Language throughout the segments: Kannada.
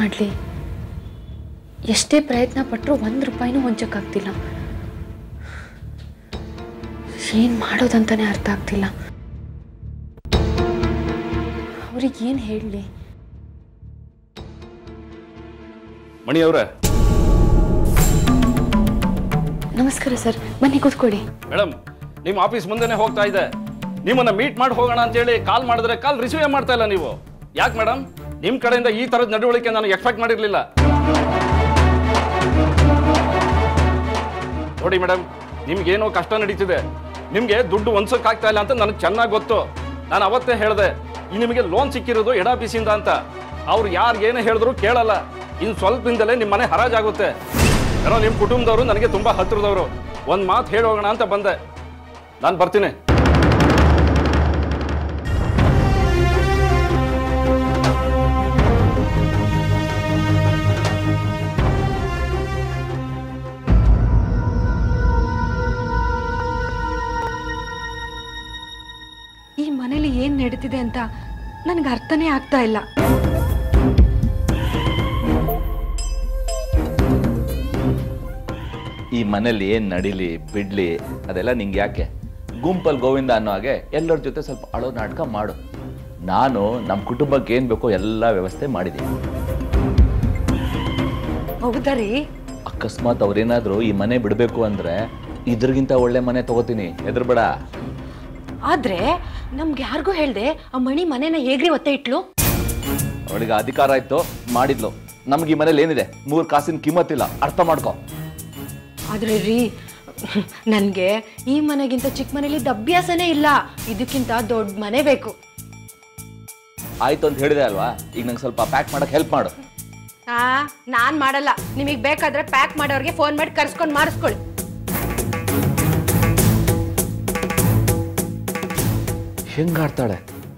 ಮಾಡಲಿ ಎಷ್ಟೇ ಪ್ರಯತ್ನ ಪಟ್ಟರೂ ಒಂದು ರೂಪಾಯಿನೂ ಹೊಂಚಕ್ಕಾಗ್ತಿಲ್ಲ ಏನು ಮಾಡೋದಂತಾನೆ ಅರ್ಥ ಆಗ್ತಿಲ್ಲ ಅವ್ರಿಗೆ ಏನು ಹೇಳಲಿ ಮಣಿ ಅವರೇ ನಮಸ್ಕಾರ ಸರ್ ಬನ್ನಿ ಕೂತ್ಕೊಳ್ಳಿ ಮೇಡಮ್ ನಿಮ್ಮ ಆಫೀಸ್ ಮುಂದೆನೆ ಹೋಗ್ತಾ ಇದೆ ನಿಮ್ಮನ್ನ ಮೀಟ್ ಮಾಡಿ ಹೋಗೋಣ ಅಂತೇಳಿ ಕಾಲ್ ಮಾಡಿದ್ರೆ ಕಾಲ್ ರಿಸೀವ್ ಮಾಡ್ತಾ ಇಲ್ಲ ನೀವು ಯಾಕೆ ಮೇಡಮ್ ನಿಮ್ಮ ಕಡೆಯಿಂದ ಈ ಥರದ ನಡವಳಿಕೆ ನಾನು ಎಕ್ಸ್ಪೆಕ್ಟ್ ಮಾಡಿರಲಿಲ್ಲ ನೋಡಿ ಮೇಡಮ್ ನಿಮ್ಗೇನೋ ಕಷ್ಟ ನಡೀತಿದೆ ನಿಮಗೆ ದುಡ್ಡು ಹೊಂದ್ಸೋಕ್ಕಾಗ್ತಾ ಇಲ್ಲ ಅಂತ ನನಗೆ ಚೆನ್ನಾಗಿ ಗೊತ್ತು ನಾನು ಅವತ್ತೇ ಹೇಳಿದೆ ಈ ನಿಮಗೆ ಲೋನ್ ಸಿಕ್ಕಿರೋದು ಎಡ ಆಫೀಸಿಂದ ಅಂತ ಅವ್ರು ಯಾರಿಗೇನೇ ಹೇಳಿದ್ರು ಕೇಳಲ್ಲ ಇನ್ನು ಸ್ವಲ್ಪ ದಿನದಲ್ಲೇ ನಿಮ್ಮ ಮನೆ ಹರಾಜಾಗುತ್ತೆ ಏನೋ ನಿಮ್ಮ ಕುಟುಂಬದವರು ನನಗೆ ತುಂಬ ಹತ್ತಿರದವರು ಒಂದು ಮಾತು ಹೇಳೋಗೋಣ ಅಂತ ಬಂದೆ ನಾನು ಬರ್ತೀನಿ ಈ ಮನೇಲಿ ಏನ್ ನಡೀತಿದೆ ಅಂತ ನನಗೆ ಅರ್ಥನೇ ಆಗ್ತಾ ಇಲ್ಲ ಈ ಮನೇಲಿ ಏನು ನಡೀಲಿ ಬಿಡ್ಲಿ ಅದೆಲ್ಲ ನಿಂಗೆ ಯಾಕೆ ಗುಂಪಲ್ಲಿ ಗೋವಿಂದ ಅನ್ನೋ ಹಾಗೆ ಎಲ್ಲರ ಜೊತೆ ಸ್ವಲ್ಪ ಅಳೋ ನಾಟಕ ಮಾಡು ನಾನು ನಮ್ಮ ಕುಟುಂಬಕ್ಕೆ ಏನು ಬೇಕೋ ಎಲ್ಲ ವ್ಯವಸ್ಥೆ ಮಾಡಿದ್ದೀನಿ ಹೌದಾ ರೀ ಅಕಸ್ಮಾತ್ ಅವ್ರೇನಾದರೂ ಈ ಮನೆ ಬಿಡಬೇಕು ಅಂದರೆ ಇದ್ರಿಗಿಂತ ಒಳ್ಳೆ ಮನೆ ತಗೋತೀನಿ ಹೆದರ್ಬೇಡ ಆದ್ರೆ ನಮ್ಗೆ ಯಾರಿಗೂ ಹೇಳ್ದೆ ಆ ಮಣಿ ಮನೇನ ಹೇಗ್ರಿ ಒತ್ತೆ ಇಟ್ಲು ಅವಳಿಗೆ ಅಧಿಕಾರ ಆಯ್ತು ಮಾಡಿದ್ಲು ನಮ್ಗೆ ಈ ಮನೇಲಿ ಏನಿದೆ ಮೂರು ಕಾಸಿನ ಕಿಮ್ಮತ್ತಿಲ್ಲ ಅರ್ಥ ಮಾಡ್ಕೊ ಆದ್ರೆ ರೀ ನನಗೆ ಈ ಮನೆಗಿಂತ ಚಿಕ್ಕ ಮನೇಲಿ ಅಭ್ಯಾಸನೇ ಇಲ್ಲ ಇದಕ್ಕಿಂತ ದೊಡ್ಡ ಮನೆ ಬೇಕು ಆಯ್ತು ಅಂತ ಹೇಳಿದೆ ಅಲ್ವಾ ಈಗ ನಂಗೆ ಸ್ವಲ್ಪ ಪ್ಯಾಕ್ ಮಾಡಕ್ಕೆ ಹೆಲ್ಪ್ ಮಾಡು ಆ ನಾನ್ ಮಾಡಲ್ಲ ನಿಮಗೆ ಬೇಕಾದ್ರೆ ಪ್ಯಾಕ್ ಮಾಡೋರ್ಗೆ ಫೋನ್ ಮಾಡಿ ಕರ್ಸ್ಕೊಂಡು ಮಾಡಿಸ್ಕೊಳ್ಳಿ ಹೆಂಗಾಡ್ತಾಳೆ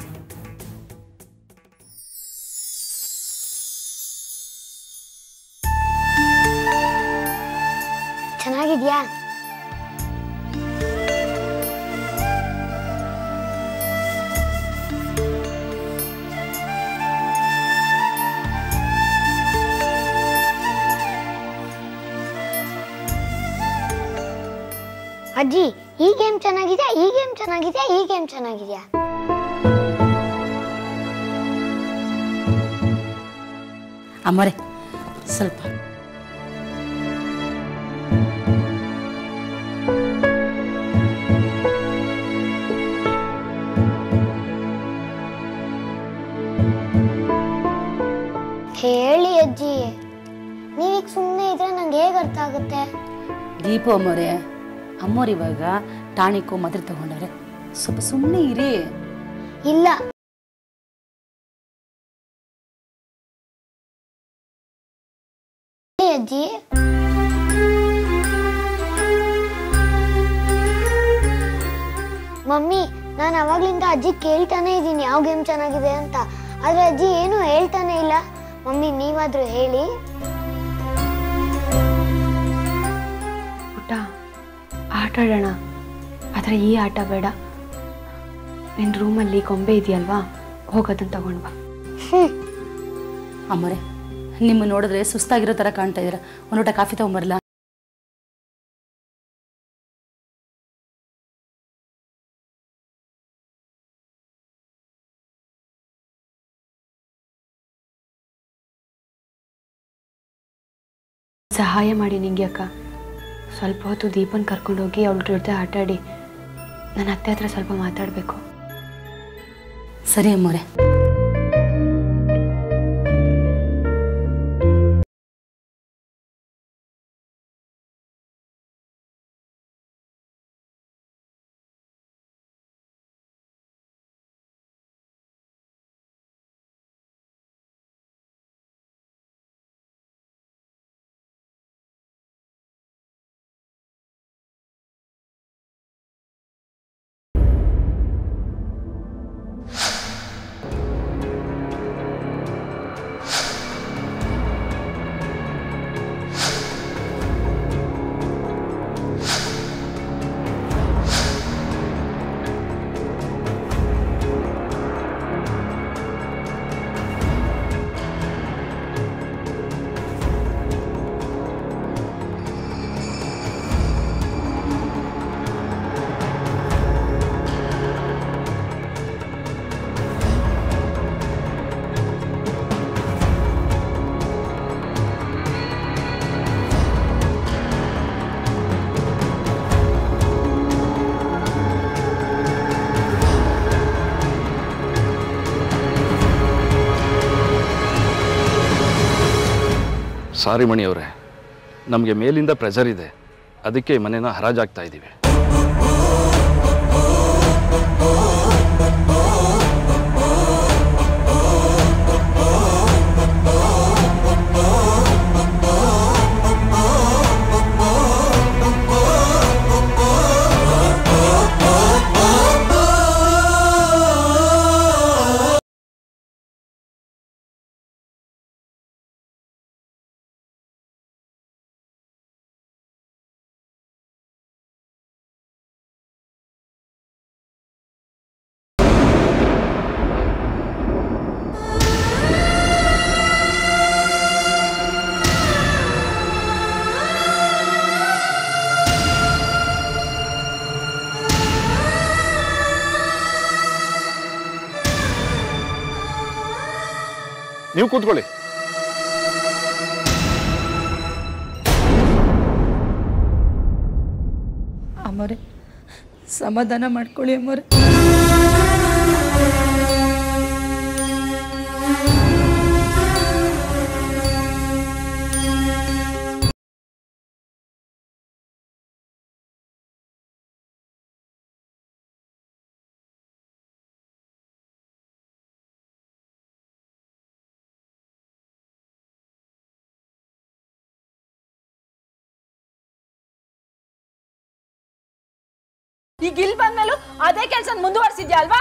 ಚೆನ್ನಾಗಿದ್ಯಾ ಅಜ್ಜಿ ಈ ಗೇಮ್ ಚೆನ್ನಾಗಿದ್ಯಾ ಈ ಗೇಮ್ ಚೆನ್ನಾಗಿದ್ಯಾ ಈ ಗೇಮ್ ಚೆನ್ನಾಗಿದ್ಯಾ ಅಮ್ಮರೇ ಸ್ವಲ್ಪ ಹೇಳಿ ಅಜ್ಜಿ ನೀವೀಗ ಸುಮ್ಮನೆ ಇದ್ರೆ ನಂಗೆ ಹೇಗೆ ಅರ್ಥ ಆಗುತ್ತೆ ದೀಪು ಅಮ್ಮೋರೆ ಅಮ್ಮೋರು ಇವಾಗ ಟಾಣಿಕು ಮಾತ್ರೆ ತಗೊಂಡವ್ರೆ ಸ್ವಲ್ಪ ಸುಮ್ಮನೆ ಇರಿ ಇಲ್ಲ ಹೇಳಿ ಅಜ್ಜಿ ಮಮ್ಮಿ ನಾನು ಅವಾಗ್ಲಿಂದ ಅಜ್ಜಿ ಕೇಳ್ತಾನೆ ಇದ್ದೀನಿ ಯಾವ ಗೇಮ್ ಚೆನ್ನಾಗಿದೆ ಅಂತ ಆದ್ರೆ ಅಜ್ಜಿ ಏನು ಹೇಳ್ತಾನೆ ಇಲ್ಲ ಮಮ್ಮಿ ನೀವಾದ್ರೂ ಹೇಳಿ ಪುಟ್ಟ ಆಟ ಆಡೋಣ ಆದರೆ ಈ ಆಟ ಬೇಡ ನಿನ್ನ ರೂಮಲ್ಲಿ ಗೊಂಬೆ ಇದೆಯಲ್ವಾ ಹೋಗೋದನ್ನ ತಗೊಂಡು ಬಾ ಅಮ್ಮರೇ ನಿಮ್ಮ ನೋಡಿದ್ರೆ ಸುಸ್ತಾಗಿರೋ ಥರ ಕಾಣ್ತಾ ಇದ್ದೀರಾ ಒಂದು ಊಟ ಕಾಫಿ ತಗೊಂಬರಲ್ಲ ಸಹಾಯ ಮಾಡಿ ನಿಂಗೆ ಅಕ್ಕ ಸ್ವಲ್ಪ ಹೊತ್ತು ದೀಪನ್ ಕರ್ಕೊಂಡೋಗಿ ಅವಳ ಜೊತೆ ಆಟ ಆಡಿ ನನ್ನ ಅತ್ತೆ ಹತ್ರ ಸ್ವಲ್ಪ ಮಾತಾಡಬೇಕು ಸರಿ ಅಮ್ಮೋರೆ ಸಾರಿ ಮಣಿ ಅವರೇ ನಮಗೆ ಮೇಲಿಂದ ಪ್ರೆಷರ್ ಇದೆ ಅದಕ್ಕೆ ಈ ಮನೇನ ಹರಾಜಾಗ್ತಾ ಇದ್ದೀವಿ ನೀವು ಕೂತ್ಕೊಳ್ಳಿ ಅಮ್ಮೋರೆ ಸಮಾಧಾನ ಮಾಡ್ಕೊಳ್ಳಿ ಅಮ್ಮೋರೆ ಈಗ ಇಲ್ಲಿ ಬಂದ್ಮೇಲೂ ಅದೇ ಕೆಲಸ ಮುಂದುವರ್ಸಿದ್ಯಾ ಅಲ್ವಾ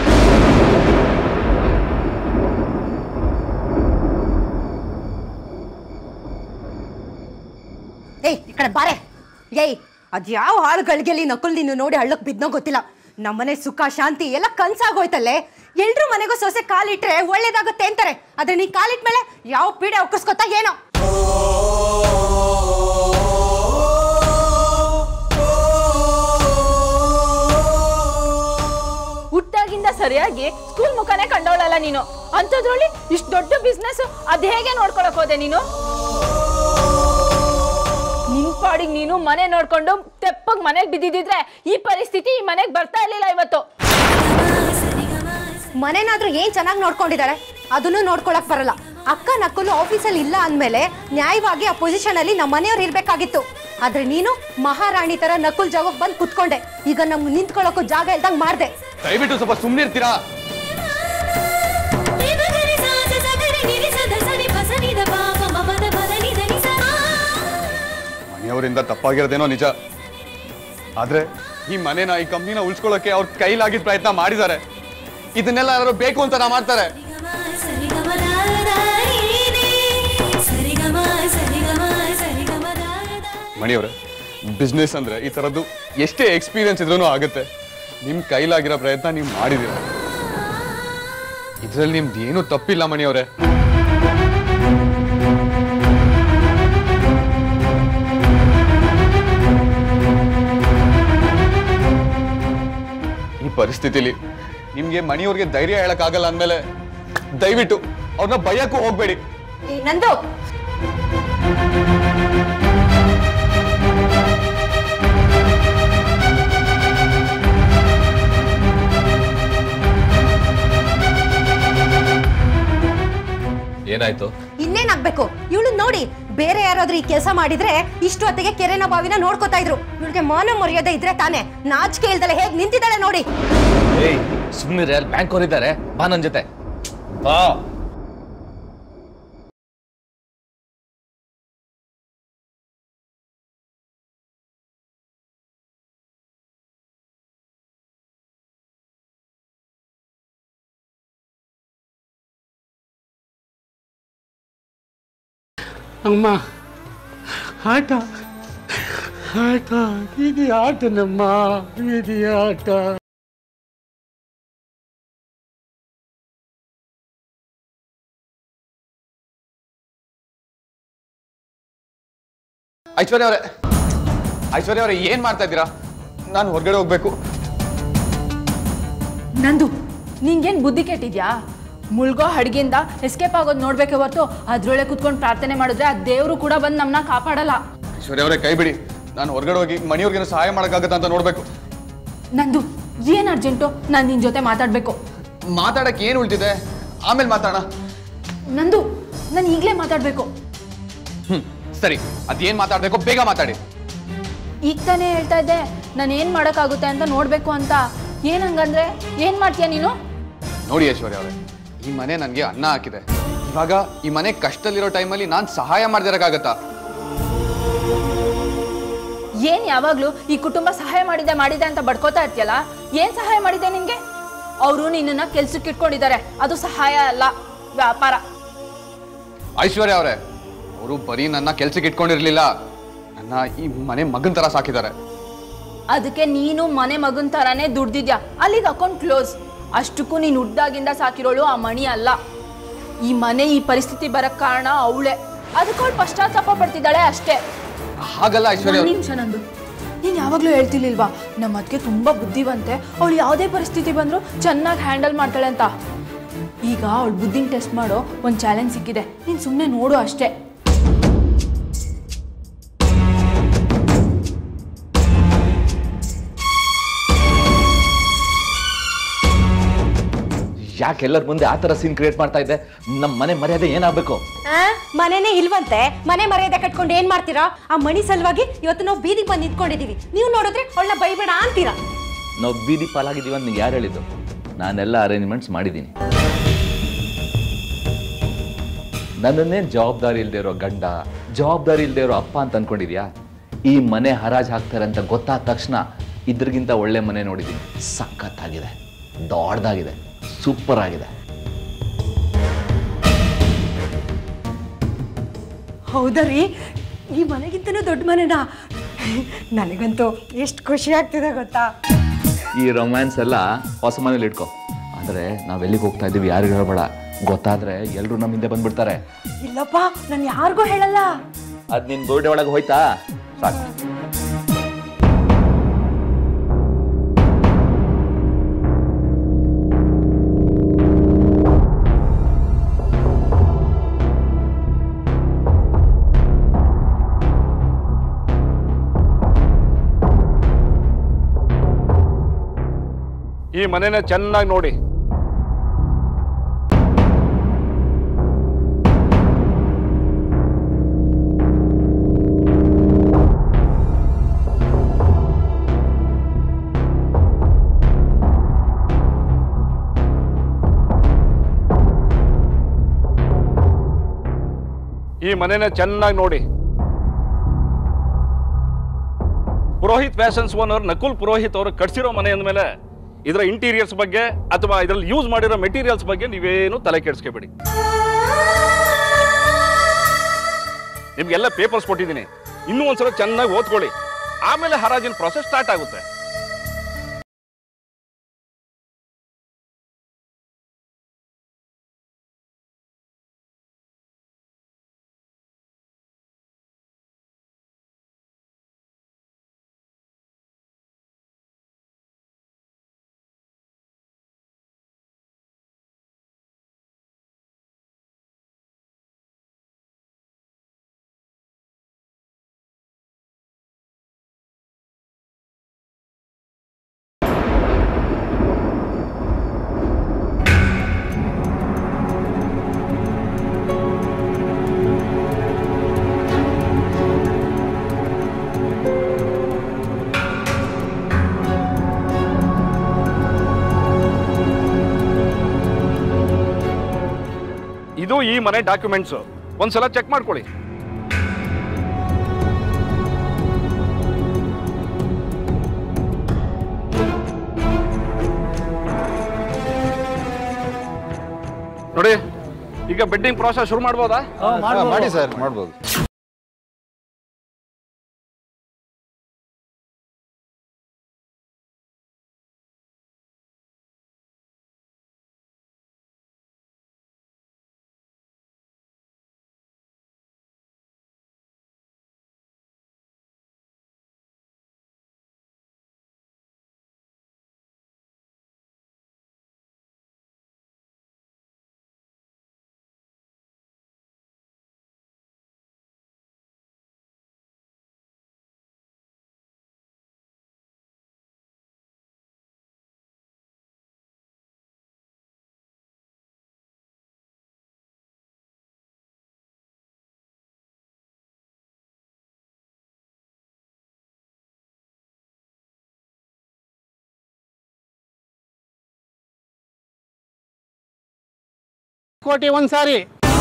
ಏಯ್ ಈ ಕಡೆ ಬಾರೆ ಏಯ್ ಅದ್ ಯಾವ ಹಾಳುಗಳಿಗೆಲ್ಲಿ ನಕುಲ್ ನೀನು ನೋಡಿ ಹಳ್ಳಕ್ ಬಿದ್ನೋ ಗೊತ್ತಿಲ್ಲ ನಮ್ಮನೆ ಸುಖ ಶಾಂತಿ ಎಲ್ಲ ಕನ್ಸಾಗೋಯ್ತಲ್ಲೇ ಎಲ್ರು ಮನೆಗೂ ಸೊಸೆ ಕಾಲಿಟ್ರೆ ಒಳ್ಳೇದಾಗುತ್ತೆ ಅಂತಾರೆ ಆದ್ರೆ ನೀ ಕಾಲಿಟ್ಮೇಲೆ ಯಾವ ಪೀಡೆ ಒಕ್ಕಸ್ಕೊತಾ ಏನೋ ಹುಟ್ಟಾಗಿಂದ ಸರಿಯಾಗಿ ಸ್ಕೂಲ್ ಮುಖನೇ ಕಂಡವಳಲ್ಲ ನೀನು ಅಂಥದ್ರಲ್ಲಿ ಇಷ್ಟು ದೊಡ್ಡ ಬಿಸ್ನೆಸ್ ಅದ್ ಹೇಗೆ ನೋಡ್ಕೊಳಕ್ ಹೋದೆ ನೀನು ನಿನ್ ಪಾಡಿಗೆ ನೀನು ಮನೆ ನೋಡ್ಕೊಂಡು ತೆಪ್ಪಗ್ ಮನೆಗ್ ಬಿದ್ದಿದ್ರೆ ಈ ಪರಿಸ್ಥಿತಿ ಈ ಮನೆಗ್ ಬರ್ತಾ ಇರ್ಲಿಲ್ಲ ಇವತ್ತು ಮನೆನಾದ್ರೂ ಏನ್ ಚೆನ್ನಾಗಿ ನೋಡ್ಕೊಂಡಿದ್ದಾರೆ ಅದನ್ನು ನೋಡ್ಕೊಳಕ್ ಬರಲ್ಲ ಅಕ್ಕ ನಕ್ಕಲು ಆಫೀಸಲ್ಲಿ ಇಲ್ಲ ಅಂದ್ಮೇಲೆ ನ್ಯಾಯವಾಗಿ ಆ ಪೊಸಿಷನ್ ಅಲ್ಲಿ ನಮ್ಮ ಮನೆಯವ್ರು ಇರ್ಬೇಕಾಗಿತ್ತು ಆದ್ರೆ ನೀನು ಮಹಾರಾಣಿ ತರ ನಕುಲ್ ಜಾಗಕ್ಕೆ ಬಂದು ಕುತ್ಕೊಂಡೆ ಈಗ ನಮ್ಗೆ ನಿಂತ್ಕೊಳ್ಳೋಕ್ಕೂ ಜಾಗ ಇಲ್ದಂಗ್ ಮಾಡ್ದೆ ದಯವಿಟ್ಟು ಸ್ವಲ್ಪ ಸುಮ್ಮನೆ ಇರ್ತೀರಾ ಮನೆಯವರಿಂದ ತಪ್ಪಾಗಿರೋದೇನೋ ನಿಜ ಆದ್ರೆ ಈ ಮನೆನ ಈ ಕಂಪ್ನಿನ ಉಳಿಸ್ಕೊಳ್ಳೋಕೆ ಅವ್ರ ಕೈಲಾಗಿದ್ದ ಪ್ರಯತ್ನ ಮಾಡಿದ್ದಾರೆ ಇದನ್ನೆಲ್ಲ ಯಾರು ಬೇಕು ಅಂತ ನಾ ಮಾಡ್ತಾರೆ ಮಣಿಯವ್ರೆ ಬಿಸ್ನೆಸ್ ಅಂದ್ರೆ ಈ ತರದ್ದು ಎಷ್ಟೇ ಎಕ್ಸ್ಪೀರಿಯನ್ಸ್ ಇದ್ರೂ ಆಗುತ್ತೆ ನಿಮ್ ಕೈಲಾಗಿರೋ ಪ್ರಯತ್ನ ನೀವು ಮಾಡಿದಿರ ಇದ್ರಲ್ಲಿ ನಿಮ್ದು ಏನು ತಪ್ಪಿಲ್ಲ ಮಣಿಯವ್ರೆ ಈ ಪರಿಸ್ಥಿತಿಲಿ ನಿಮ್ಗೆ ಮಣಿಯವ್ರಿಗೆ ಧೈರ್ಯ ಹೇಳಕ್ಕಾಗಲ್ಲ ಅಂದ್ಮೇಲೆ ದಯವಿಟ್ಟು ಅವ್ರನ್ನ ಭಯಕ್ಕೂ ಹೋಗ್ಬೇಡಿ ಏ, ನಂದು ಏನಾಯ್ತು ಇನ್ನೇನಾಗ್ಬೇಕು ಇವಳು ನೋಡಿ ಬೇರೆ ಯಾರಾದ್ರೂ ಈ ಕೆಲಸ ಮಾಡಿದ್ರೆ ಇಷ್ಟು ಹೊತ್ತಿಗೆ ಕೆರೆನ ಬಾವಿನ ನೋಡ್ಕೋತಾ ಇದ್ರು ಇವಳಿಗೆ ಮಾನ ಮರ್ಯಾದೆ ಇದ್ರೆ ತಾನೇ ನಾಚಿಕೆ ಇಲ್ದಲೆ ಹೇಗ್ ನಿಂತಿದ್ದಾಳೆ ನೋಡಿ ಏಯ್ ಸುಮ್ಮನೆ ಅಲ್ಲಿ ಬ್ಯಾಂಕ್ ಅವ್ರಿದ್ದಾರೆ ಬಾ ನನ್ನ ಜೊತೆ ಬಾ ಅಮ್ಮ ಆಟ ಆಟ ಇದು ಆಟನಮ್ಮ ಇದು ಆಟ ಐಶ್ವರ್ಯ ಅವರೇ ಐಶ್ವರ್ಯ ಅವರೇ ಏನ್ ಮಾಡ್ತಾ ಇದ್ದೀರಾ ನಾನು ಹೊರಗಡೆ ಹೋಗ್ಬೇಕು ನಂದು ನಿಂಗೇನ್ ಬುದ್ಧಿ ಕೆಟ್ಟಿದ್ಯಾ ಮುಳ್ಗೋ ಹಡ್ಗಿಂದ ಎಸ್ಕೇಪ್ ಆಗೋದು ನೋಡ್ಬೇಕೆ ಹೊರ್ತು ಅದ್ರೊಳಗೆ ಕುತ್ಕೊಂಡು ಪ್ರಾರ್ಥನೆ ಮಾಡಿದ್ರೆ ಆ ದೇವರು ಕೂಡ ಬಂದು ನಮ್ಮನ್ನ ಕಾಪಾಡಲ್ಲ ಐಶ್ವರ್ಯ ಅವರೇ ಕೈ ಬಿಡಿ ನಾನು ಹೊರಗಡೆ ಹೋಗಿ ಮಣಿಯವ್ರಿಗೇನು ಸಹಾಯ ಮಾಡೋಕ್ಕಾಗತ್ತಾ ಅಂತ ನೋಡ್ಬೇಕು ನಂದು ಏನ್ ಅರ್ಜೆಂಟು ನಾನು ನಿನ್ ಜೊತೆ ಮಾತಾಡ್ಬೇಕು ಮಾತಾಡಕ್ಕೆ ಏನು ಉಳ್ತಿದೆ ಆಮೇಲೆ ಮಾತಾಡೋಣ ನಂದು ನಾನು ಈಗಲೇ ಮಾತಾಡ್ಬೇಕು ಹ್ಮ್ ಸರಿ ಅದೇನ್ ಮಾತಾಡ್ಬೇಕು ಬೇಗ ಮಾತಾಡಿ ಈಗ ತಾನೇ ಹೇಳ್ತಾ ಇದ್ದೆ ನಾನು ಏನು ಮಾಡೋಕ್ಕಾಗುತ್ತೆ ಅಂತ ನೋಡಬೇಕು ಅಂತ ಏನಂಗಂದ್ರೆ ಏನು ಮಾಡ್ತೀಯ ನೀನು ನೋಡಿ ಐಶ್ವರ್ಯ ಅವರೇ ಈ ಮನೆ ನನಗೆ ಅನ್ನ ಹಾಕಿದೆ ಇವಾಗ ಈ ಮನೆ ಕಷ್ಟದಲ್ಲಿರೋ ಟೈಮಲ್ಲಿ ನಾನು ಸಹಾಯ ಮಾಡ್ದಿರಕ್ಕಾಗತ್ತಾ ಏನ್ ಯಾವಾಗ್ಲೂ ಈ ಕುಟುಂಬ ಸಹಾಯ ಮಾಡಿದೆ ಮಾಡಿದೆ ಅಂತ ಬಡ್ಕೋತಾ ಇರ್ತೀಯಲ್ಲ ಏನ್ ಸಹಾಯ ಮಾಡಿದೆ ನಿನ್ಗೆ ಅವರು ನಿನ್ನನ್ನ ಕೆಲ್ಸಕ್ಕೆ ಇಟ್ಕೊಂಡಿದ್ದಾರೆ ಅದು ಸಹಾಯ ಅಲ್ಲ ವ್ಯಾಪಾರ ಐಶ್ವರ್ಯ ಅವರೇ ಅವರು ಬರೀ ನನ್ನ ಕೆಲ್ಸಕ್ಕೆ ಇಟ್ಕೊಂಡಿರ್ಲಿಲ್ಲ ನನ್ನ ಈ ಮನೆ ಮಗನ್ ತರ ಸಾಕಿದ್ದಾರೆ ಅದಕ್ಕೆ ನೀನು ಮನೆ ಮಗನ್ ತರಾನೇ ದುಡ್ದಿದ್ಯಾ ಅಲ್ಲಿಗೆ ಅಕೌಂಟ್ ಕ್ಲೋಸ್ ಅಷ್ಟಕ್ಕೂ ನೀನು ಹುಡ್ದಾಗಿಂದ ಸಾಕಿರೋಳು ಆ ಮಣಿ ಅಲ್ಲ ಈ ಮನೆ ಈ ಪರಿಸ್ಥಿತಿ ಬರಕ್ ಕಾರಣ ಅವಳೆ ಅದಕ್ಕೆ ಅವಳು ಪಶ್ಚಾತ್ತಾಪ ಪಡ್ತಿದ್ದಾಳೆ ಅಷ್ಟೇ ಹಾಗಲ್ಲ ಐಶ್ವರ್ಯ ಒಂದ್ ನಿಮಿಷ ನಂದು ನೀನು ಯಾವಾಗಲೂ ಹೇಳ್ತಿರ್ಲಿಲ್ವಾ ನಮ್ಮ ಅದಕ್ಕೆ ತುಂಬ ಬುದ್ಧಿವಂತೆ ಅವಳು ಯಾವುದೇ ಪರಿಸ್ಥಿತಿ ಬಂದರೂ ಚೆನ್ನಾಗಿ ಹ್ಯಾಂಡಲ್ ಮಾಡ್ತಾಳೆ ಅಂತ ಈಗ ಅವಳು ಬುದ್ಧಿನ ಟೆಸ್ಟ್ ಮಾಡೋ ಒಂದು ಚಾಲೆಂಜ್ ಸಿಕ್ಕಿದೆ ನೀನು ಸುಮ್ಮನೆ ನೋಡು ಅಷ್ಟೇ ಯಾಕೆ ಎಲ್ಲರ ಮುಂದೆ ಆ ಥರ ಸೀನ್ ಕ್ರಿಯೇಟ್ ಮಾಡ್ತಾ ಇದ್ದೆ ನಮ್ಮ ಮನೆ ಮರ್ಯಾದೆ ಏನಾಗಬೇಕು ಆ, ಮನೆನೇ ಇಲ್ವಂತೆ ಮನೆ ಮರ್ಯಾದೆ ಕಟ್ಕೊಂಡು ಏನ್ ಮಾಡ್ತೀರಾ ಆ ಮಣಿ ಸಲುವಾಗಿ ಇವತ್ತು ನಾವು ಬೀದಿಗೆ ಬಂದು ನಿಂತ್ಕೊಂಡಿದೀವಿ ನೀವು ನೋಡಿದ್ರೆ ಅವಳನ್ನ ಬೈಬೇಡ ಅಂತೀರಾ ನಾವು ಬೀದಿ ಪಾಲಾಗಿದ್ದೀವಿ ಅಂತ ಯಾರು ಹೇಳಿದ್ದು ನಾನೆಲ್ಲ ಅರೇಂಜ್ಮೆಂಟ್ಸ್ ಮಾಡಿದ್ದೀನಿ ನನ್ನನ್ನೇ ಜವಾಬ್ದಾರಿ ಇಲ್ಲದೆ ಇರೋ ಗಂಡ ಜವಾಬ್ದಾರಿ ಇಲ್ಲದೆ ಇರೋ ಅಪ್ಪ ಅಂತ ಅನ್ಕೊಂಡಿದ್ಯಾ ಈ ಮನೆ ಹರಾಜ್ ಹಾಕ್ತಾರೆ ಅಂತ ಗೊತ್ತಾದ ತಕ್ಷಣ ಇದ್ರಿಗಿಂತ ಒಳ್ಳೆ ಮನೆ ನೋಡಿದ್ದೀನಿ ಸಖತ್ತಾಗಿದೆ ದೊಡ್ಡದಾಗಿದೆ ಸೂಪರ್ ಆಗಿದೆ ಹೌದಾ ರೀ ಈ ಮನೆಗಿಂತನೂ ದೊಡ್ಡ ಮನೆನಾ ನನಗಂತೂ ಎಷ್ಟು ಖುಷಿ ಆಗ್ತಿದೆ ಗೊತ್ತಾ ಈ ರೊಮ್ಯಾನ್ಸ್ ಎಲ್ಲ ಹೊಸ ಮನೇಲಿ ಇಟ್ಕೋ ಆದರೆ ನಾವೆಲ್ಲಿಗೆ ಹೋಗ್ತಾ ಇದ್ದೀವಿ ಯಾರಿಗೂ ಹೇಳಬೇಡ ಗೊತ್ತಾದ್ರೆ ಎಲ್ಲರೂ ನಮ್ಮ ಹಿಂದೆ ಬಂದ್ಬಿಡ್ತಾರೆ ಇಲ್ಲಪ್ಪ ನಾನು ಯಾರಿಗೂ ಹೇಳಲ್ಲ ಅದು ನಿನ್ನ ಬೋರ್ಡೆ ಒಳಗೆ ಹೋಯ್ತಾ ಸಾಕು ಈ ಮನೆನ ಚೆನ್ನಾಗಿ ನೋಡಿ ಈ ಮನೆನ ಚೆನ್ನಾಗಿ ನೋಡಿ ಪುರೋಹಿತ್ ಫ್ಯಾಷನ್ಸ್ ಓನರ್ ನಕುಲ್ ಪುರೋಹಿತ್ ಅವರು ಕಟ್ಸಿರೋ ಮನೆ ಅಂದಮೇಲೆ ಇದರ ಇಂಟೀರಿಯರ್ಸ್ ಬಗ್ಗೆ ಅಥವಾ ಇದರಲ್ಲಿ ಯೂಸ್ ಮಾಡಿರೋ ಮೆಟೀರಿಯಲ್ಸ್ ಬಗ್ಗೆ ನೀವೇನು ತಲೆ ಕೆಡಿಸ್ಕೋಬೇಡಿ ನಿಮ್ಗೆಲ್ಲ ಪೇಪರ್ಸ್ ಕೊಟ್ಟಿದ್ದೀನಿ ಇನ್ನೂ ಒಂದ್ಸಲ ಚೆನ್ನಾಗಿ ಓದ್ಕೊಳ್ಳಿ ಆಮೇಲೆ ಹರಾಜಿನ ಪ್ರಾಸೆಸ್ ಸ್ಟಾರ್ಟ್ ಆಗುತ್ತೆ ಇದು ಈ ಮನೆ ಡಾಕ್ಯುಮೆಂಟ್ಸ್ ಒಂದ್ಸಲ ಚೆಕ್ ಮಾಡ್ಕೊಳ್ಳಿ ನೋಡಿ ಈಗ ಬೆಡ್ಡಿಂಗ್ ಪ್ರಾಸೆಸ್ ಶುರು ಮಾಡ್ಬೋದಾ ಮಾಡಿ ಸರ್ ಮಾಡ್ಬೋದು ಕೋಟಿ ಒಂದ್ಸಾರಿ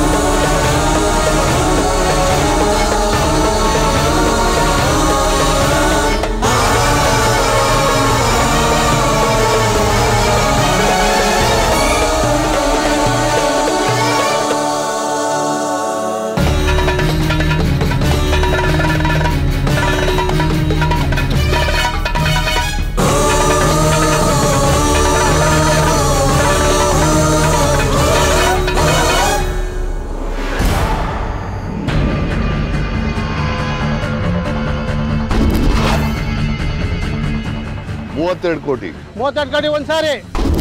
ಮೂವತ್ತೆರಡು ಕೋಟಿ ಮೂವತ್ತೆರಡು ಕೋಟಿ ಒಂದ್ಸಾರಿ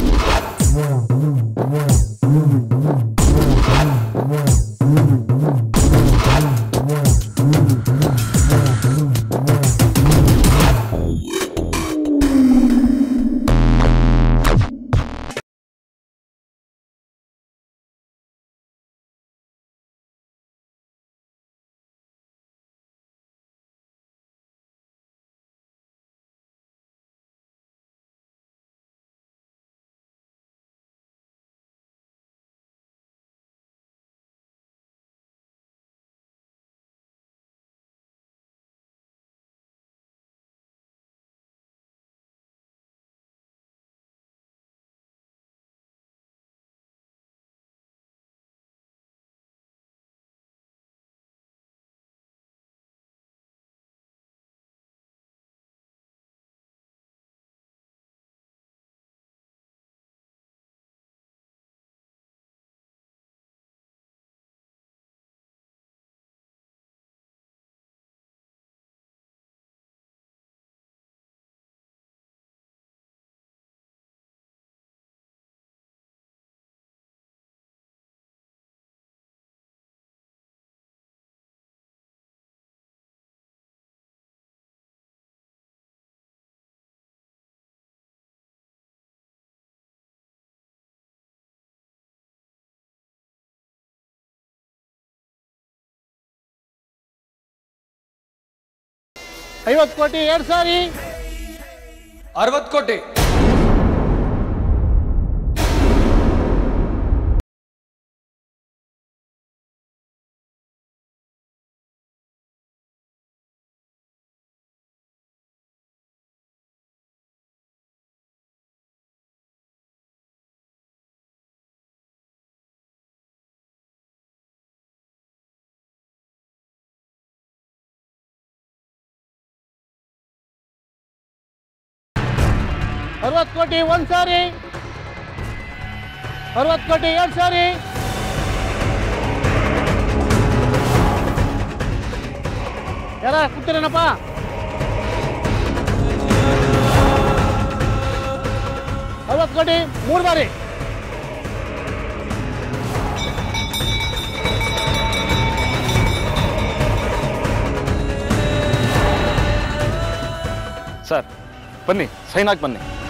ಐವತ್ತು ಕೋಟಿ ಎರಡು ಸಾರಿ ಅರವತ್ತು ಕೋಟಿ ಅರವತ್ತು ಕೋಟಿ ಒಂದು ಸಾರಿ ಅರವತ್ತು ಕೋಟಿ ಎರಡು ಸಾರಿ ಯಾರ ಕೂತಿರೇನಪ್ಪ ಅರವತ್ತು ಕೋಟಿ ಮೂರು ಬಾರಿ ಸರ್ ಬನ್ನಿ ಸೈನ್ ಹಾಕಿ ಬನ್ನಿ